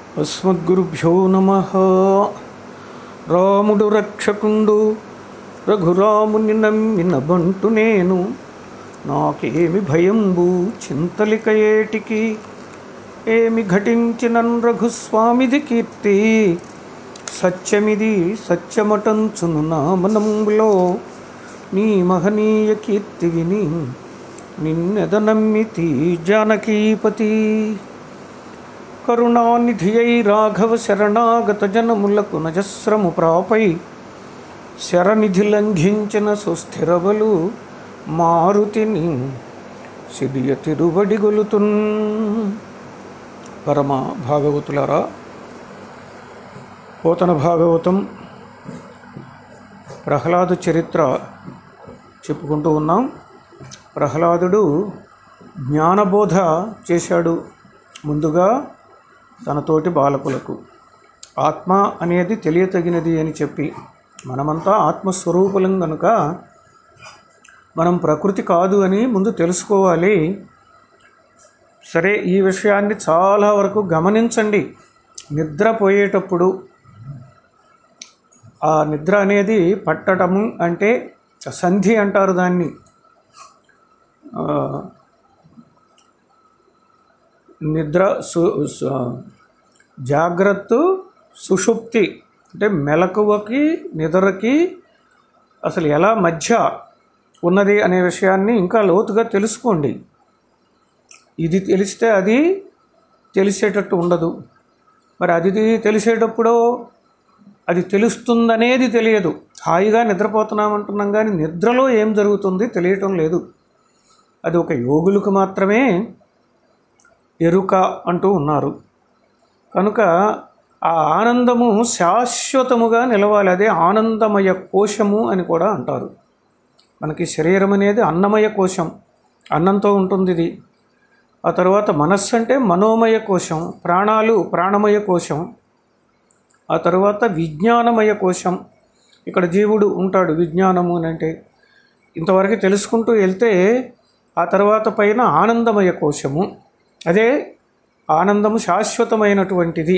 అస్మద్గురుభ్యో నమ రాముడు రక్షకుండు రఘురాముని నమ్మిన బంటు నేను నాకేమి భయంబు చింతలిక ఏటికి ఏమి ఘటించినన్ రఘుస్వామిది కీర్తి సత్యమిది సత్యమటంచును నా మనంబులో నీ మహనీయ కీర్తి విని నిన్నెద నమ్మితి జానకీపతి కరుణానిధియై రాఘవ శరణాగత జనములకు నజస్రము ప్రాపై శరనిధి లంఘించిన సుస్థిరబలు మారుతిని సిడియ తిరువడి గొలుతున్ పరమ భాగవతులారా పోతన భాగవతం ప్రహ్లాద చరిత్ర చెప్పుకుంటూ ఉన్నాం ప్రహ్లాదుడు జ్ఞానబోధ చేశాడు ముందుగా తనతోటి బాలకులకు ఆత్మ అనేది తెలియతగినది అని చెప్పి మనమంతా ఆత్మస్వరూపులం కనుక మనం ప్రకృతి కాదు అని ముందు తెలుసుకోవాలి సరే ఈ విషయాన్ని చాలా వరకు గమనించండి నిద్రపోయేటప్పుడు ఆ నిద్ర అనేది పట్టడము అంటే సంధి అంటారు దాన్ని ఆ, నిద్ర సు సు- జాగ్రత్త సుషుప్తి అంటే మెలకువకి నిద్రకి అసలు ఎలా మధ్య ఉన్నది అనే విషయాన్ని ఇంకా లోతుగా తెలుసుకోండి ఇది తెలిస్తే అది తెలిసేటట్టు ఉండదు మరి అది తెలిసేటప్పుడు అది తెలుస్తుందనేది తెలియదు హాయిగా నిద్రపోతున్నామంటున్నాం కానీ నిద్రలో ఏం జరుగుతుంది తెలియటం లేదు అది ఒక యోగులకు మాత్రమే ఎరుక అంటూ ఉన్నారు కనుక ఆ ఆనందము శాశ్వతముగా నిలవాలి అదే ఆనందమయ కోశము అని కూడా అంటారు మనకి శరీరం అనేది అన్నమయ కోశం అన్నంతో ఉంటుంది ఇది ఆ తర్వాత మనస్సు అంటే మనోమయ కోశం ప్రాణాలు ప్రాణమయ కోశం ఆ తర్వాత విజ్ఞానమయ కోశం ఇక్కడ జీవుడు ఉంటాడు విజ్ఞానము అని అంటే ఇంతవరకు తెలుసుకుంటూ వెళ్తే ఆ తర్వాత పైన ఆనందమయ కోశము అదే ఆనందము శాశ్వతమైనటువంటిది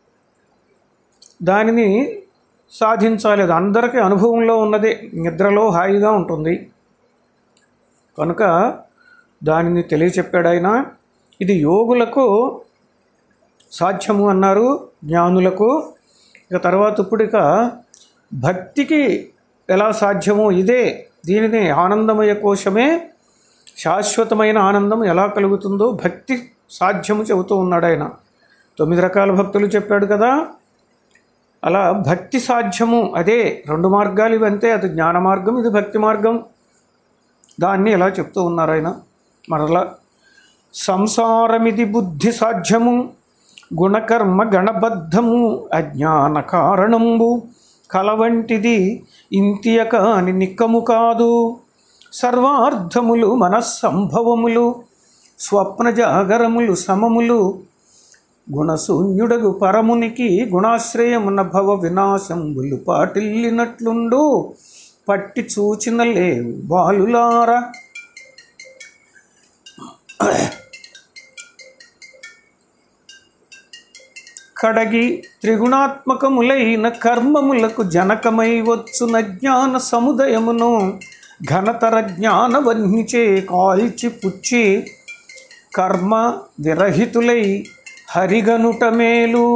దానిని సాధించాలి అది అందరికీ అనుభవంలో ఉన్నదే నిద్రలో హాయిగా ఉంటుంది కనుక దానిని తెలియచెప్పాడు ఆయన ఇది యోగులకు సాధ్యము అన్నారు జ్ఞానులకు ఇక తర్వాత ఇప్పుడు ఇక భక్తికి ఎలా సాధ్యమో ఇదే దీనిని ఆనందమయ కోశమే శాశ్వతమైన ఆనందం ఎలా కలుగుతుందో భక్తి సాధ్యము చెబుతూ ఉన్నాడు ఆయన తొమ్మిది రకాల భక్తులు చెప్పాడు కదా అలా భక్తి సాధ్యము అదే రెండు మార్గాలు ఇవి అంతే అది జ్ఞాన మార్గం ఇది భక్తి మార్గం దాన్ని ఎలా చెప్తూ ఉన్నారు ఆయన మరలా సంసారమిది బుద్ధి సాధ్యము గుణకర్మ గణబద్ధము అజ్ఞాన కారణంబు కలవంటిది ఇంతియక అని నిక్కము కాదు సర్వార్థములు మనస్సంభవములు స్వప్న జాగరములు సమములు గుణశూన్యుడగు పరమునికి గుణాశ్రయమున భవ వినాశంబులు పాటిల్లినట్లుండు పట్టి చూచిన లేవు బాలులారా కడగి త్రిగుణాత్మకములైన కర్మములకు జనకమై వచ్చున జ్ఞాన సముదయమును ఘనతర జ్ఞానవన్నిచే కాల్చి పుచ్చి కర్మ విరహితులై హరిగనుట మేలు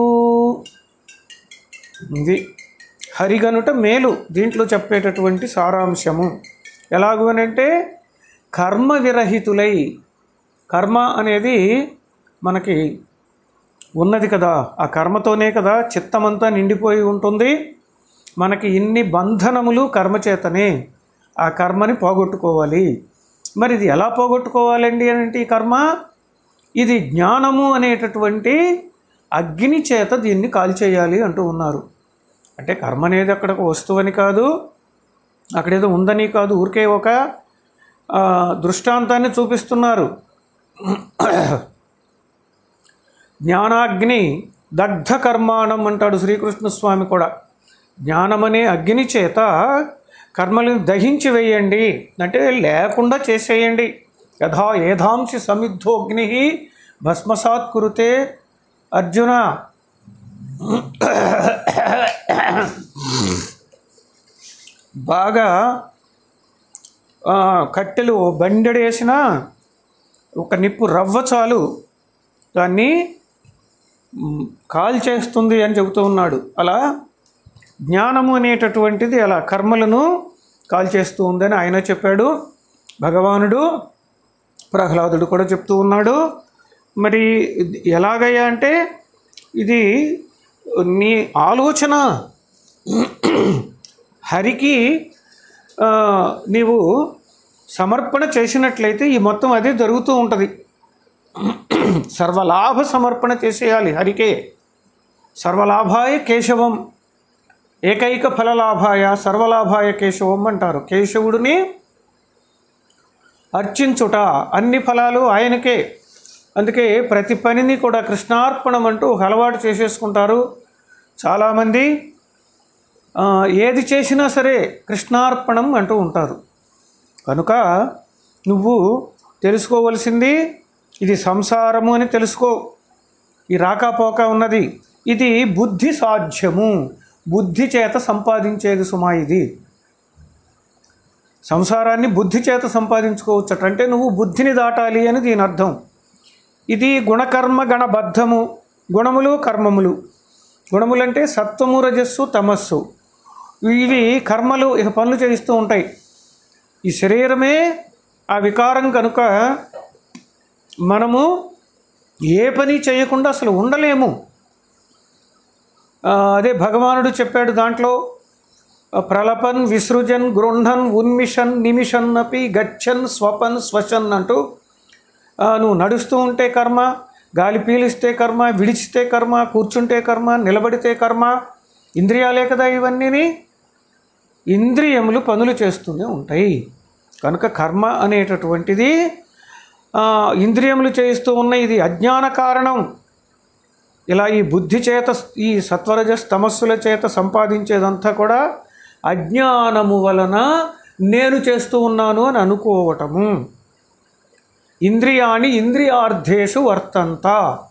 ఇది హరిగనుట మేలు దీంట్లో చెప్పేటటువంటి సారాంశము ఎలాగు అని అంటే కర్మ విరహితులై కర్మ అనేది మనకి ఉన్నది కదా ఆ కర్మతోనే కదా చిత్తమంతా నిండిపోయి ఉంటుంది మనకి ఇన్ని బంధనములు కర్మచేతనే ఆ కర్మని పోగొట్టుకోవాలి మరి ఇది ఎలా పోగొట్టుకోవాలండి అని అంటే ఈ కర్మ ఇది జ్ఞానము అనేటటువంటి అగ్ని చేత దీన్ని కాల్చేయాలి అంటూ ఉన్నారు అంటే కర్మ అనేది అక్కడ ఒక వస్తువని కాదు అక్కడేదో ఉందని కాదు ఊరికే ఒక ఆ, దృష్టాంతాన్ని చూపిస్తున్నారు జ్ఞానాగ్ని దగ్ధ కర్మాణం అంటాడు శ్రీకృష్ణ స్వామి కూడా జ్ఞానమనే అగ్ని చేత కర్మలను దహించి వేయండి అంటే లేకుండా చేసేయండి యథా ఏధాంసి సమిద్ధోగ్ని భస్మసాత్ కురుతే అర్జున బాగా ఆ, కట్టెలు బండెడేసిన ఒక నిప్పు రవ్వ చాలు దాన్ని మ్, కాల్చేస్తుంది అని చెబుతూ ఉన్నాడు అలా జ్ఞానము అనేటటువంటిది అలా కర్మలను కాల్చేస్తూ ఉందని ఆయన చెప్పాడు భగవానుడు ప్రహ్లాదుడు కూడా చెప్తూ ఉన్నాడు మరి ఇది ఎలాగయ్యా అంటే ఇది నీ ఆలోచన హరికి ఆ, నీవు సమర్పణ చేసినట్లయితే ఈ మొత్తం అదే జరుగుతూ ఉంటుంది సర్వలాభ సమర్పణ చేసేయాలి హరికే సర్వలాభాయ కేశవం ఏకైక ఫలలాభాయ సర్వలాభాయ కేశవం అంటారు కేశవుడిని అర్చించుట అన్ని ఫలాలు ఆయనకే అందుకే ప్రతి పనిని కూడా కృష్ణార్పణం అంటూ ఒక అలవాటు చేసేసుకుంటారు చాలామంది ఆ, ఏది చేసినా సరే కృష్ణార్పణం అంటూ ఉంటారు కనుక నువ్వు తెలుసుకోవలసింది ఇది సంసారము అని తెలుసుకో ఈ రాకపోక ఉన్నది ఇది బుద్ధి సాధ్యము బుద్ధి చేత సంపాదించేది సుమా ఇది సంసారాన్ని బుద్ధి చేత సంపాదించుకోవచ్చట అంటే నువ్వు బుద్ధిని దాటాలి అని దీని అర్థం ఇది గుణకర్మ గణబద్ధము గుణములు కర్మములు గుణములంటే సత్వము రజస్సు తమస్సు ఇవి కర్మలు ఇక పనులు చేయిస్తూ ఉంటాయి ఈ శరీరమే ఆ వికారం కనుక మనము ఏ పని చేయకుండా అసలు ఉండలేము ఆ, అదే భగవానుడు చెప్పాడు దాంట్లో ప్రలపన్ విసృజన్ గృహన్ ఉన్మిషన్ నిమిషన్ అపి గచ్చన్ స్వపన్ శ్వసన్ అంటూ ఆ, నువ్వు నడుస్తూ ఉంటే కర్మ గాలి పీలిస్తే కర్మ విడిచితే కర్మ కూర్చుంటే కర్మ నిలబడితే కర్మ ఇంద్రియాలే కదా ఇవన్నీని ఇంద్రియములు పనులు చేస్తూనే ఉంటాయి కనుక కర్మ అనేటటువంటిది ఆ, ఇంద్రియములు చేయిస్తూ ఉన్న ఇది అజ్ఞాన కారణం ఇలా ఈ బుద్ధి చేత ఈ సత్వరజ తమస్సుల చేత సంపాదించేదంతా కూడా అజ్ఞానము వలన నేను చేస్తూ ఉన్నాను అని అనుకోవటము ఇంద్రియాణి ఇంద్రియార్థేషు వర్తంత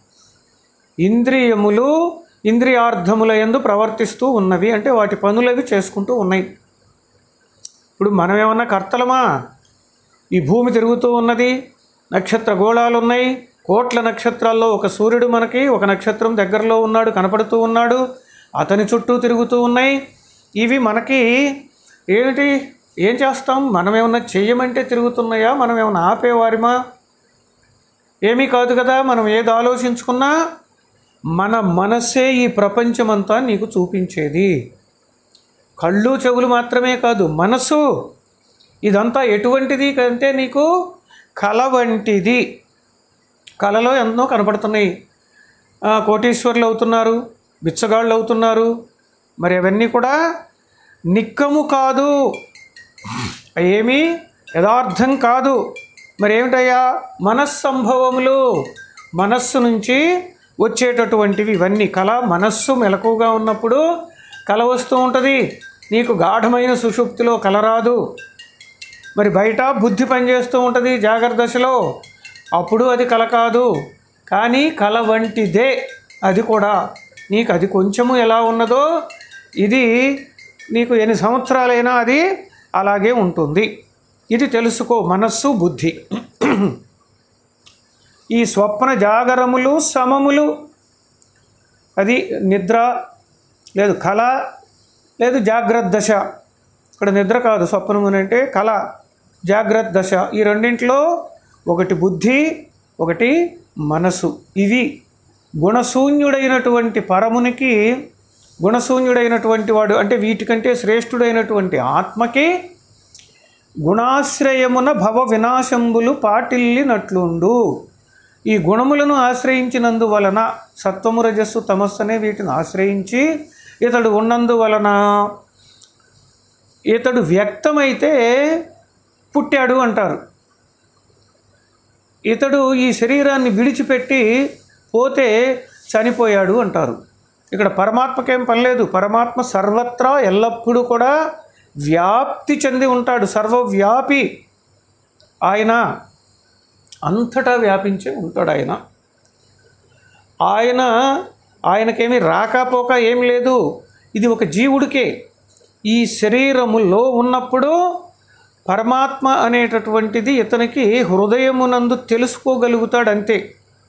ఇంద్రియములు ఇంద్రియార్థముల యందు ప్రవర్తిస్తూ ఉన్నవి అంటే వాటి పనులవి చేసుకుంటూ ఉన్నాయి ఇప్పుడు మనం ఏమన్నా కర్తలమా ఈ భూమి తిరుగుతూ ఉన్నది నక్షత్ర గోళాలు ఉన్నాయి కోట్ల నక్షత్రాల్లో ఒక సూర్యుడు మనకి ఒక నక్షత్రం దగ్గరలో ఉన్నాడు కనపడుతూ ఉన్నాడు అతని చుట్టూ తిరుగుతూ ఉన్నాయి ఇవి మనకి ఏమిటి ఏం చేస్తాం మనం ఏమన్నా చెయ్యమంటే తిరుగుతున్నాయా మనం ఏమన్నా ఆపేవారిమా ఏమీ కాదు కదా మనం ఏది ఆలోచించుకున్నా మన మనస్సే ఈ ప్రపంచమంతా నీకు చూపించేది కళ్ళు చెవులు మాత్రమే కాదు మనసు ఇదంతా ఎటువంటిది అంటే నీకు కల వంటిది కళలో ఎన్నో కనపడుతున్నాయి ఆ, కోటీశ్వర్లు అవుతున్నారు బిచ్చగాళ్ళు అవుతున్నారు మరి అవన్నీ కూడా నిక్కము కాదు ఏమీ యథార్థం కాదు మరి ఏమిటయ్యా మనస్సంభవములు మనస్సు నుంచి వచ్చేటటువంటివి ఇవన్నీ కళ మనస్సు మెలకుగా ఉన్నప్పుడు కళ వస్తూ ఉంటుంది నీకు గాఢమైన సుషుప్తిలో కల రాదు మరి బయట బుద్ధి పనిచేస్తూ ఉంటుంది జాగ్రత్త దశలో అప్పుడు అది కల కాదు కానీ కల వంటిదే అది కూడా నీకు అది కొంచెము ఎలా ఉన్నదో ఇది నీకు ఎన్ని సంవత్సరాలైనా అది అలాగే ఉంటుంది ఇది తెలుసుకో మనస్సు బుద్ధి ఈ స్వప్న జాగరములు సమములు అది నిద్ర లేదు కళ లేదు జాగ్రత్త దశ ఇక్కడ నిద్ర కాదు స్వప్నం అని అంటే కళ జాగ్రత్త దశ ఈ రెండింటిలో ఒకటి బుద్ధి ఒకటి మనసు ఇవి గుణశూన్యుడైనటువంటి పరమునికి గుణశూన్యుడైనటువంటి వాడు అంటే వీటికంటే శ్రేష్ఠుడైనటువంటి ఆత్మకి గుణాశ్రయమున భవ వినాశంబులు పాటిల్లినట్లుండు ఈ గుణములను ఆశ్రయించినందువలన సత్వము రజస్సు తమస్సు అనే వీటిని ఆశ్రయించి ఇతడు ఉన్నందువలన ఇతడు వ్యక్తమైతే పుట్టాడు అంటారు ఇతడు ఈ శరీరాన్ని విడిచిపెట్టి పోతే చనిపోయాడు అంటారు ఇక్కడ పరమాత్మకేం పని లేదు పరమాత్మ సర్వత్రా ఎల్లప్పుడూ కూడా వ్యాప్తి చెంది ఉంటాడు సర్వవ్యాపి ఆయన అంతటా వ్యాపించి ఉంటాడు ఆయన ఆయన ఆయనకేమి రాకపోక ఏం లేదు ఇది ఒక జీవుడికే ఈ శరీరములో ఉన్నప్పుడు పరమాత్మ అనేటటువంటిది ఇతనికి హృదయమునందు తెలుసుకోగలుగుతాడు అంతే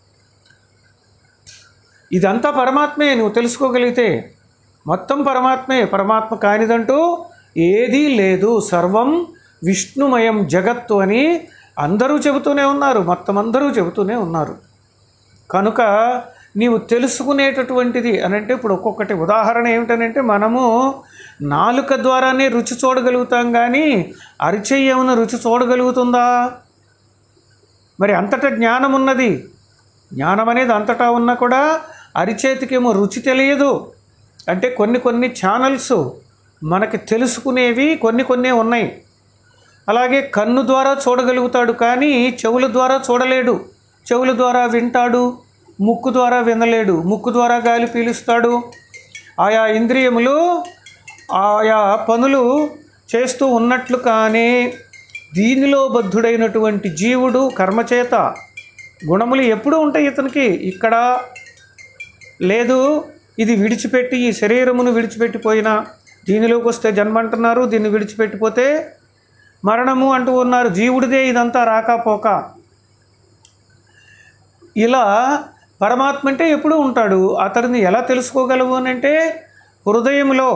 ఇదంతా పరమాత్మే నువ్వు తెలుసుకోగలిగితే మొత్తం పరమాత్మే పరమాత్మ కానిదంటూ ఏదీ లేదు సర్వం విష్ణుమయం జగత్తు అని అందరూ చెబుతూనే ఉన్నారు మొత్తం అందరూ చెబుతూనే ఉన్నారు కనుక నీవు తెలుసుకునేటటువంటిది అని అంటే ఇప్పుడు ఒక్కొక్కటి ఉదాహరణ ఏమిటనంటే మనము నాలుక ద్వారానే రుచి చూడగలుగుతాం కానీ అరిచెయ్యమున రుచి చూడగలుగుతుందా మరి అంతటా జ్ఞానం ఉన్నది జ్ఞానం అనేది అంతటా ఉన్నా కూడా అరిచేతికేమో రుచి తెలియదు అంటే కొన్ని కొన్ని ఛానల్స్ మనకి తెలుసుకునేవి కొన్ని కొన్ని ఉన్నాయి అలాగే కన్ను ద్వారా చూడగలుగుతాడు కానీ చెవుల ద్వారా చూడలేడు చెవుల ద్వారా వింటాడు ముక్కు ద్వారా వినలేడు ముక్కు ద్వారా గాలి పీలుస్తాడు ఆయా ఇంద్రియములు ఆయా పనులు చేస్తూ ఉన్నట్లు కానీ దీనిలో బద్ధుడైనటువంటి జీవుడు కర్మచేత గుణములు ఎప్పుడూ ఉంటాయి ఇతనికి ఇక్కడ లేదు ఇది విడిచిపెట్టి ఈ శరీరమును విడిచిపెట్టిపోయినా దీనిలోకి వస్తే జన్మ అంటున్నారు దీన్ని విడిచిపెట్టిపోతే మరణము అంటూ ఉన్నారు జీవుడిదే ఇదంతా రాకపోక ఇలా పరమాత్మ అంటే ఎప్పుడూ ఉంటాడు అతడిని ఎలా తెలుసుకోగలవు అని అంటే హృదయంలో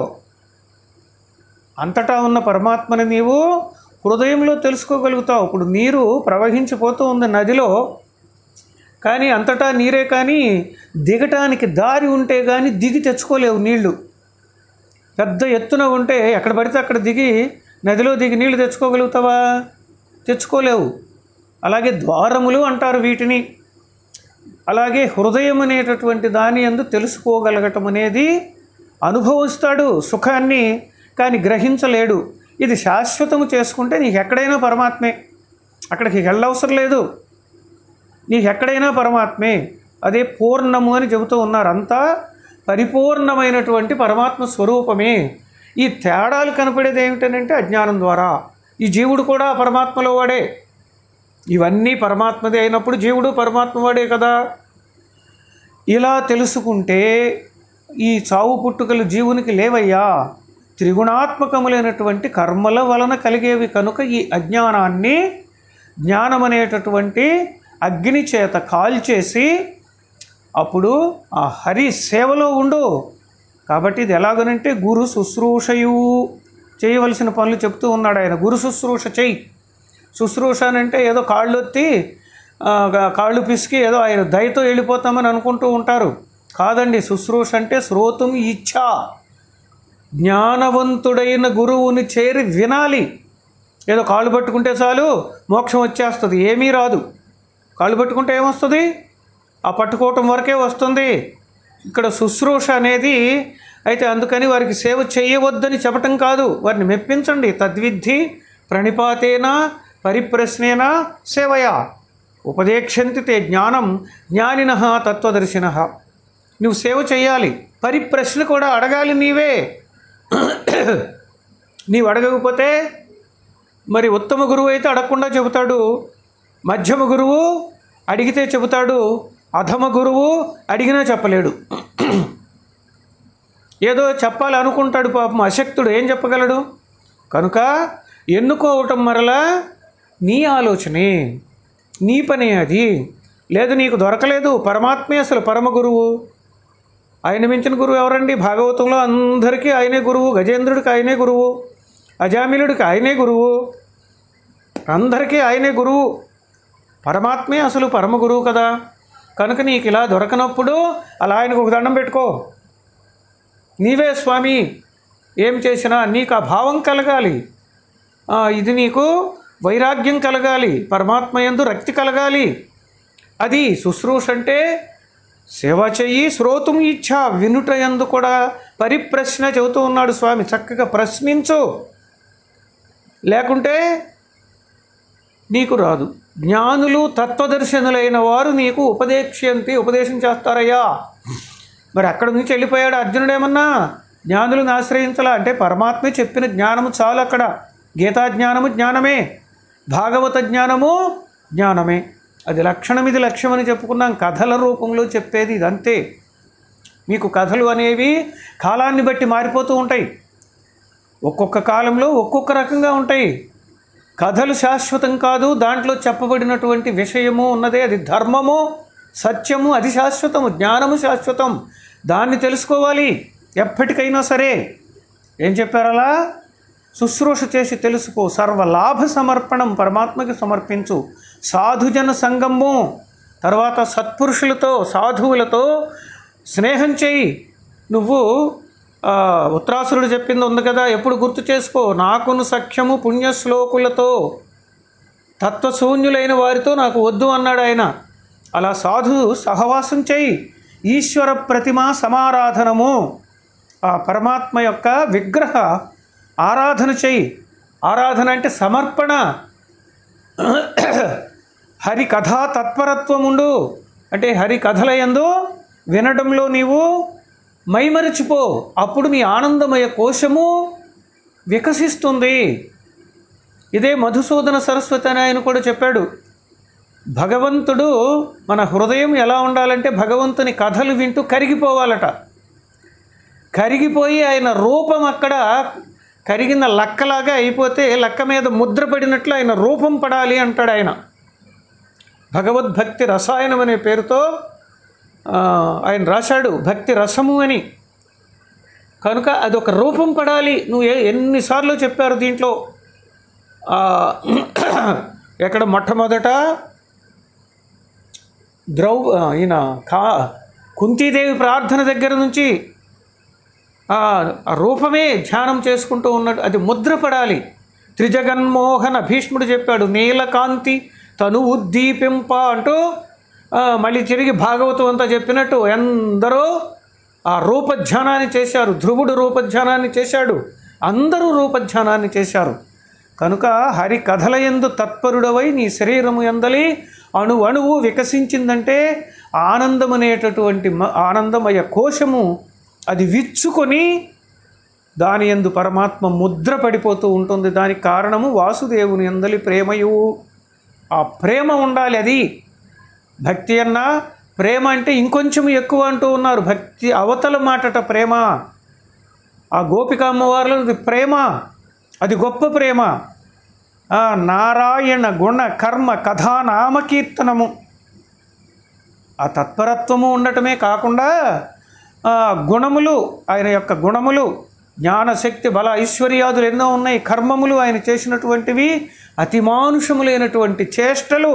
అంతటా ఉన్న పరమాత్మని నీవు హృదయంలో తెలుసుకోగలుగుతావు ఇప్పుడు నీరు ప్రవహించిపోతూ ఉంది నదిలో కానీ అంతటా నీరే కానీ దిగటానికి దారి ఉంటే కానీ దిగి తెచ్చుకోలేవు నీళ్లు పెద్ద ఎత్తున ఉంటే ఎక్కడ పడితే అక్కడ దిగి నదిలో దిగి నీళ్లు తెచ్చుకోగలుగుతావా తెచ్చుకోలేవు అలాగే ద్వారములు అంటారు వీటిని అలాగే హృదయం అనేటటువంటి దాని అందు తెలుసుకోగలగటం అనేది అనుభవిస్తాడు సుఖాన్ని కానీ గ్రహించలేడు ఇది శాశ్వతము చేసుకుంటే నీకు ఎక్కడైనా పరమాత్మే అక్కడికి వెళ్ళవసరం లేదు నీకు ఎక్కడైనా పరమాత్మే అదే పూర్ణము అని చెబుతూ ఉన్నారు అంతా పరిపూర్ణమైనటువంటి పరమాత్మ స్వరూపమే ఈ తేడాలు కనపడేది ఏమిటనంటే అజ్ఞానం ద్వారా ఈ జీవుడు కూడా పరమాత్మలో వాడే ఇవన్నీ పరమాత్మదే అయినప్పుడు జీవుడు పరమాత్మ వాడే కదా ఇలా తెలుసుకుంటే ఈ చావు పుట్టుకలు జీవునికి లేవయ్యా త్రిగుణాత్మకములైనటువంటి కర్మల వలన కలిగేవి కనుక ఈ అజ్ఞానాన్ని జ్ఞానం అనేటటువంటి అగ్ని చేత కాల్చేసి అప్పుడు ఆ హరి సేవలో ఉండు కాబట్టి ఇది ఎలాగనంటే గురు శుశ్రూషయు చేయవలసిన పనులు చెప్తూ ఉన్నాడు ఆయన గురు శుశ్రూష చెయ్యి శుశ్రూష అని అంటే ఏదో కాళ్ళు ఎత్తి ఆ, కాళ్ళు పిసికి ఏదో ఆయన దయతో వెళ్ళిపోతామని అనుకుంటూ ఉంటారు కాదండి శుశ్రూష అంటే శ్రోతం ఇచ్ఛ జ్ఞానవంతుడైన గురువుని చేరి వినాలి ఏదో కాళ్ళు పట్టుకుంటే చాలు మోక్షం వచ్చేస్తుంది ఏమీ రాదు కాళ్ళు పట్టుకుంటే ఏమొస్తుంది ఆ పట్టుకోవటం వరకే వస్తుంది ఇక్కడ శుశ్రూష అనేది అయితే అందుకని వారికి సేవ చేయవద్దని చెప్పటం కాదు వారిని మెప్పించండి తద్విద్ధి ప్రణిపాతేన పరిప్రశ్నేన సేవయా ఉపదేక్షంతి తే జ్ఞానం జ్ఞానిన తత్వదర్శిన నువ్వు సేవ చేయాలి పరిప్రశ్న కూడా అడగాలి నీవే నీవు అడగకపోతే మరి ఉత్తమ గురువు అయితే అడగకుండా చెబుతాడు మధ్యమ గురువు అడిగితే చెబుతాడు అధమ గురువు అడిగినా చెప్పలేడు ఏదో చెప్పాలి అనుకుంటాడు పాపం అశక్తుడు ఏం చెప్పగలడు కనుక ఎన్నుకోవటం మరలా నీ ఆలోచనే నీ పనే అది లేదు నీకు దొరకలేదు పరమాత్మే అసలు పరమ గురువు ఆయన మించిన గురువు ఎవరండి భాగవతంలో అందరికీ ఆయనే గురువు గజేంద్రుడికి ఆయనే గురువు అజామిలుడికి ఆయనే గురువు అందరికీ ఆయనే గురువు పరమాత్మే అసలు పరమ గురువు కదా కనుక నీకు ఇలా దొరకనప్పుడు అలా ఆయనకు ఒక దండం పెట్టుకో నీవే స్వామి ఏం చేసినా నీకు ఆ భావం కలగాలి ఆ, ఇది నీకు వైరాగ్యం కలగాలి పరమాత్మ యందు రక్తి కలగాలి అది శుశ్రూష అంటే సేవ చెయ్యి శ్రోతం ఇచ్చా వినుట యందు కూడా పరిప్రశ్న చెబుతూ ఉన్నాడు స్వామి చక్కగా ప్రశ్నించు లేకుంటే నీకు రాదు జ్ఞానులు తత్వదర్శనులైన వారు నీకు ఉపదేక్ష్యంతి ఉపదేశం చేస్తారయ్యా మరి అక్కడ నుంచి వెళ్ళిపోయాడు అర్జునుడు ఏమన్నా జ్ఞానులను ఆశ్రయించాల అంటే పరమాత్మే చెప్పిన జ్ఞానము చాలు అక్కడ గీతా జ్ఞానము జ్ఞానమే భాగవత జ్ఞానము జ్ఞానమే అది లక్షణం ఇది లక్ష్యం అని చెప్పుకున్నాం కథల రూపంలో చెప్పేది ఇదంతే మీకు కథలు అనేవి కాలాన్ని బట్టి మారిపోతూ ఉంటాయి ఒక్కొక్క కాలంలో ఒక్కొక్క రకంగా ఉంటాయి కథలు శాశ్వతం కాదు దాంట్లో చెప్పబడినటువంటి విషయము ఉన్నదే అది ధర్మము సత్యము అది శాశ్వతము జ్ఞానము శాశ్వతం దాన్ని తెలుసుకోవాలి ఎప్పటికైనా సరే ఏం చెప్పారలా శుశ్రూష చేసి తెలుసుకో సర్వలాభ సమర్పణం పరమాత్మకి సమర్పించు సాధుజన సంగము తర్వాత సత్పురుషులతో సాధువులతో స్నేహం చేయి నువ్వు ఆ, ఉత్తరాసురుడు చెప్పింది ఉంది కదా ఎప్పుడు గుర్తు చేసుకో నాకును సఖ్యము పుణ్యశ్లోకులతో తత్వశూన్యులైన వారితో నాకు వద్దు అన్నాడు ఆయన అలా సాధు సహవాసం చేయి ఈశ్వర ప్రతిమ సమారాధనము ఆ పరమాత్మ యొక్క విగ్రహ ఆరాధన చేయి ఆరాధన అంటే సమర్పణ హరి కథా తత్పరత్వముండు అంటే హరి కథలయందు వినడంలో నీవు మైమరిచిపో అప్పుడు నీ ఆనందమయ కోశము వికసిస్తుంది ఇదే మధుసూదన సరస్వతి అని ఆయన కూడా చెప్పాడు భగవంతుడు మన హృదయం ఎలా ఉండాలంటే భగవంతుని కథలు వింటూ కరిగిపోవాలట కరిగిపోయి ఆయన రూపం అక్కడ కరిగిన లక్కలాగా అయిపోతే లక్క మీద ముద్ర పడినట్లు ఆయన రూపం పడాలి అంటాడు ఆయన భగవద్భక్తి రసాయనం అనే పేరుతో ఆ, ఆయన రాశాడు భక్తి రసము అని కనుక అది ఒక రూపం పడాలి నువ్వు ఏ ఎన్నిసార్లు చెప్పారు దీంట్లో ఆ, ఎక్కడ మొట్టమొదట ద్రౌ ఆ, ఈయన కా కుంతీదేవి ప్రార్థన దగ్గర నుంచి ఆ ఆ రూపమే ధ్యానం చేసుకుంటూ ఉన్నట్టు అది ముద్ర పడాలి త్రిజగన్మోహన భీష్ముడు చెప్పాడు నీలకాంతి తను ఉద్దీపింప అంటూ ఆ, మళ్ళీ తిరిగి భాగవతం అంతా చెప్పినట్టు ఎందరో ఆ రూపధ్యానాన్ని చేశారు ధ్రువుడు రూపధ్యానాన్ని చేశాడు అందరూ రూపధ్యానాన్ని చేశారు కనుక హరి కథల ఎందు తత్పరుడవై నీ శరీరము ఎందలి అణు అణువు వికసించిందంటే ఆనందమనేటటువంటి మ- ఆనందమయ కోశము అది విచ్చుకొని దాని ఎందు పరమాత్మ ముద్ర పడిపోతూ ఉంటుంది దానికి కారణము వాసుదేవుని ఎందలి ప్రేమయు ఆ ప్రేమ ఉండాలి అది భక్తి అన్న ప్రేమ అంటే ఇంకొంచెం ఎక్కువ అంటూ ఉన్నారు భక్తి అవతల మాటట ప్రేమ ఆ గోపిక అమ్మవార్లు అది ప్రేమ అది గొప్ప ప్రేమ ఆ నారాయణ గుణ కర్మ కథా నామకీర్తనము ఆ తత్పరత్వము ఉండటమే కాకుండా ఆ గుణములు ఆయన యొక్క గుణములు జ్ఞానశక్తి బల ఐశ్వర్యాదులు ఎన్నో ఉన్నాయి కర్మములు ఆయన చేసినటువంటివి అతిమానుషములైనటువంటి చేష్టలు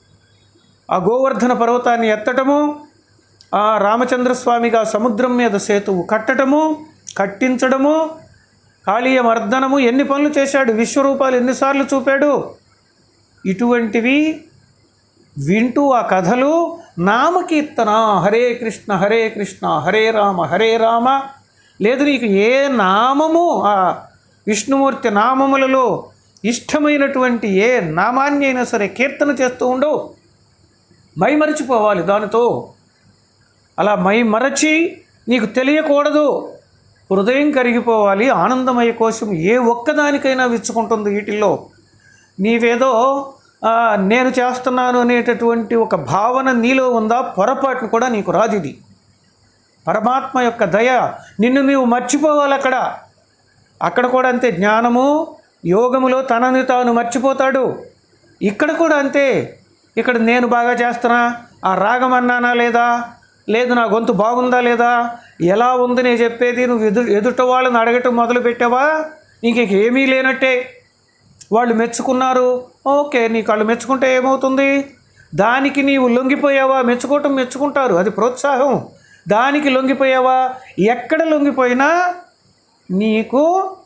ఆ గోవర్ధన పర్వతాన్ని ఎత్తటము ఆ రామచంద్రస్వామిగా సముద్రం మీద సేతువు కట్టటము కట్టించడము కాళీయ మర్దనము ఎన్ని పనులు చేశాడు విశ్వరూపాలు ఎన్నిసార్లు చూపాడు ఇటువంటివి వింటూ ఆ కథలు నామకీర్తన హరే కృష్ణ హరే కృష్ణ హరే రామ హరే రామ లేదు నీకు ఏ నామము ఆ విష్ణుమూర్తి నామములలో ఇష్టమైనటువంటి ఏ నామాన్ని అయినా సరే కీర్తన చేస్తూ ఉండు మై మరచిపోవాలి దానితో అలా మై మరచి నీకు తెలియకూడదు హృదయం కరిగిపోవాలి ఆనందమయ కోసం ఏ ఒక్కదానికైనా విచ్చుకుంటుంది వీటిల్లో నీవేదో ఆ, నేను చేస్తున్నాను అనేటటువంటి ఒక భావన నీలో ఉందా పొరపాటును కూడా నీకు రాదు ఇది పరమాత్మ యొక్క దయ నిన్ను నీవు మర్చిపోవాలి అక్కడ అక్కడ కూడా అంతే జ్ఞానము యోగములో తనని తాను మర్చిపోతాడు ఇక్కడ కూడా అంతే ఇక్కడ నేను బాగా చేస్తున్నా ఆ రాగం అన్నానా లేదా లేదు నా గొంతు బాగుందా లేదా ఎలా ఉంది నేను చెప్పేది నువ్వు ఎదు ఎదుట వాళ్ళని అడగటం మొదలు పెట్టావా నీకు ఇక ఏమీ లేనట్టే వాళ్ళు మెచ్చుకున్నారు ఓకే నీకు వాళ్ళు మెచ్చుకుంటే ఏమవుతుంది దానికి నీవు లొంగిపోయావా మెచ్చుకోవటం మెచ్చుకుంటారు అది ప్రోత్సాహం దానికి లొంగిపోయావా ఎక్కడ లొంగిపోయినా నీకు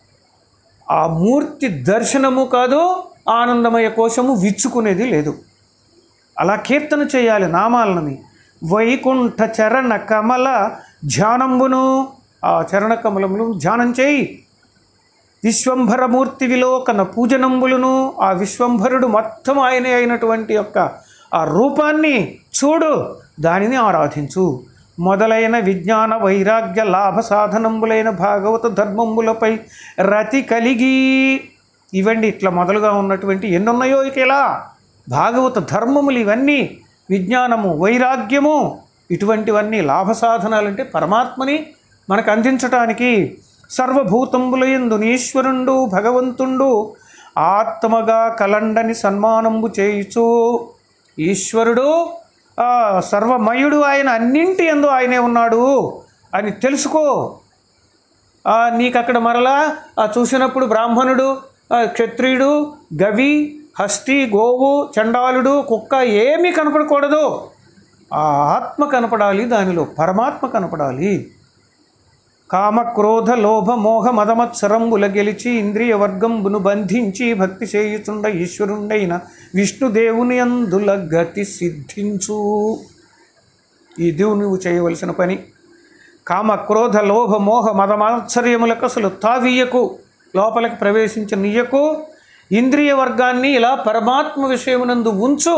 ఆ మూర్తి దర్శనము కాదు ఆనందమయ కోశము విచ్చుకునేది లేదు అలా కీర్తన చేయాలి నామాలని వైకుంఠ చరణ కమల ధ్యానంబును ఆ చరణ కమలములు ధ్యానం చేయి విశ్వంభరమూర్తి విలోకన పూజనంబులను ఆ విశ్వంభరుడు మొత్తం ఆయనే అయినటువంటి యొక్క ఆ రూపాన్ని చూడు దానిని ఆరాధించు మొదలైన విజ్ఞాన వైరాగ్య లాభ సాధనంబులైన భాగవత ధర్మంబులపై రతి కలిగి ఇవండి ఇట్లా మొదలుగా ఉన్నటువంటి ఎన్నున్నాయో ఇక ఇలా భాగవత ధర్మములు ఇవన్నీ విజ్ఞానము వైరాగ్యము ఇటువంటివన్నీ లాభ సాధనాలంటే పరమాత్మని మనకు అందించటానికి సర్వభూతంబులయందు ఈశ్వరుండు భగవంతుండు ఆత్మగా కలండని సన్మానంబు చేయుచు ఈశ్వరుడు ఆ, సర్వమయుడు ఆయన అన్నింటి ఎందు ఆయనే ఉన్నాడు అని తెలుసుకో ఆ, నీకు అక్కడ మరలా ఆ, చూసినప్పుడు బ్రాహ్మణుడు ఆ, క్షత్రియుడు గవి హస్తి గోవు చండాలుడు కుక్క ఏమీ కనపడకూడదు ఆ ఆత్మ కనపడాలి దానిలో పరమాత్మ కనపడాలి కామ క్రోధ లోభ మోహ మదమత్సరంబుల గెలిచి ఇంద్రియ వర్గంబును బంధించి భక్తి చేయుచుండ ఈశ్వరుండైన విష్ణుదేవుని అందుల గతి సిద్ధించు ఇది నువ్వు చేయవలసిన పని కామ క్రోధ లోభ మోహ మదమాత్సర్యములకు అసలు తావీయకు లోపలికి ప్రవేశించిన నీయకు ఇంద్రియ వర్గాన్ని ఇలా పరమాత్మ విషయమునందు ఉంచు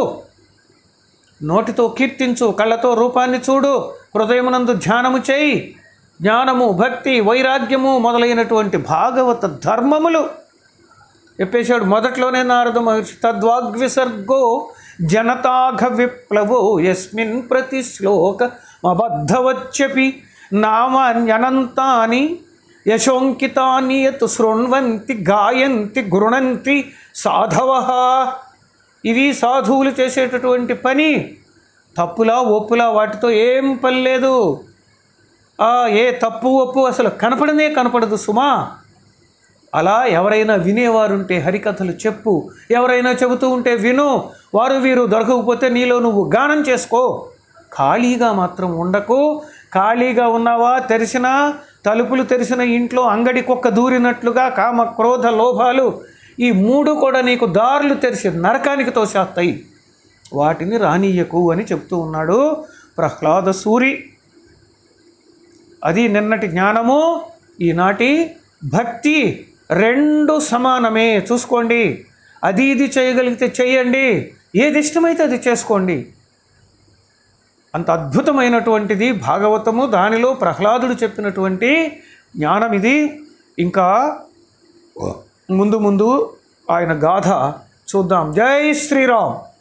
నోటితో కీర్తించు కళ్ళతో రూపాన్ని చూడు హృదయమునందు ధ్యానము చేయి జ్ఞానము భక్తి వైరాగ్యము మొదలైనటువంటి భాగవత ధర్మములు చెప్పేశాడు మొదట్లోనే నారద మహర్షి తద్వాగ్విసర్గో జనతాఘ విప్లవో యస్మిన్ ప్రతి శ్లోక అబద్ధవచ్చపి నామాన్యనంతాని యశోంకితాని యత్ శృణ్వంతి గాయంతి గృణంతి సాధవ ఇవి సాధువులు చేసేటటువంటి పని తప్పులా ఒప్పులా వాటితో ఏం పని లేదు ఆ, ఏ తప్పు ఒప్పు అసలు కనపడనే కనపడదు సుమా అలా ఎవరైనా వినేవారుంటే హరికథలు చెప్పు ఎవరైనా చెబుతూ ఉంటే విను వారు వీరు దొరకకపోతే నీలో నువ్వు గానం చేసుకో ఖాళీగా మాత్రం ఉండకు ఖాళీగా ఉన్నావా తెరిచిన తలుపులు తెరిచిన ఇంట్లో అంగడి కుక్క దూరినట్లుగా కామ క్రోధ లోభాలు ఈ మూడు కూడా నీకు దారులు తెరిచి నరకానికి తోసేస్తాయి వాటిని రానీయకు అని చెప్తూ ఉన్నాడు ప్రహ్లాద సూరి అది నిన్నటి జ్ఞానము ఈనాటి భక్తి రెండు సమానమే చూసుకోండి అది ఇది చేయగలిగితే చేయండి ఏది ఇష్టమైతే అది చేసుకోండి అంత అద్భుతమైనటువంటిది భాగవతము దానిలో ప్రహ్లాదుడు చెప్పినటువంటి జ్ఞానం ఇది ఇంకా ముందు ముందు ఆయన గాథ చూద్దాం జై శ్రీరామ్